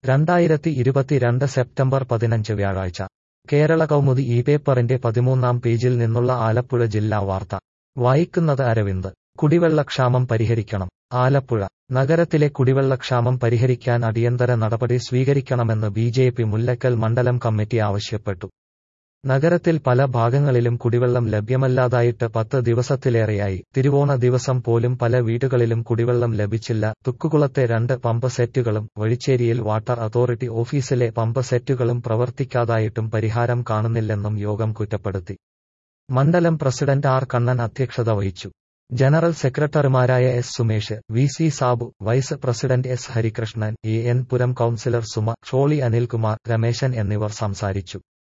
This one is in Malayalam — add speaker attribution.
Speaker 1: രണ്ടായിരത്തി ഇരുപത്തിരണ്ട് സെപ്റ്റംബർ പതിനഞ്ച് വ്യാഴാഴ്ച കേരള കൗമുദി ഈ പേപ്പറിന്റെ പതിമൂന്നാം പേജിൽ നിന്നുള്ള ആലപ്പുഴ ജില്ലാ വാർത്ത വായിക്കുന്നത് അരവിന്ദ് കുടിവെള്ളക്ഷാമം പരിഹരിക്കണം ആലപ്പുഴ നഗരത്തിലെ കുടിവെള്ളക്ഷാമം പരിഹരിക്കാൻ അടിയന്തര നടപടി സ്വീകരിക്കണമെന്ന് ബി ജെ പി മുല്ലക്കൽ മണ്ഡലം കമ്മിറ്റി ആവശ്യപ്പെട്ടു നഗരത്തിൽ പല ഭാഗങ്ങളിലും കുടിവെള്ളം ലഭ്യമല്ലാതായിട്ട് പത്ത് ദിവസത്തിലേറെയായി തിരുവോണ ദിവസം പോലും പല വീടുകളിലും കുടിവെള്ളം ലഭിച്ചില്ല തുക്കുകുളത്തെ രണ്ട് പമ്പ് സെറ്റുകളും വഴിച്ചേരിയിൽ വാട്ടർ അതോറിറ്റി ഓഫീസിലെ പമ്പ് സെറ്റുകളും പ്രവർത്തിക്കാതായിട്ടും പരിഹാരം കാണുന്നില്ലെന്നും യോഗം കുറ്റപ്പെടുത്തി മണ്ഡലം പ്രസിഡന്റ് ആർ കണ്ണൻ അധ്യക്ഷത വഹിച്ചു ജനറൽ സെക്രട്ടറിമാരായ S Sumesh V C Sabu vice president S Harikrishnan A N Puram councillor Suma Sholy Anilkumar Rameshan എന്നിവർ സംസാരിച്ചു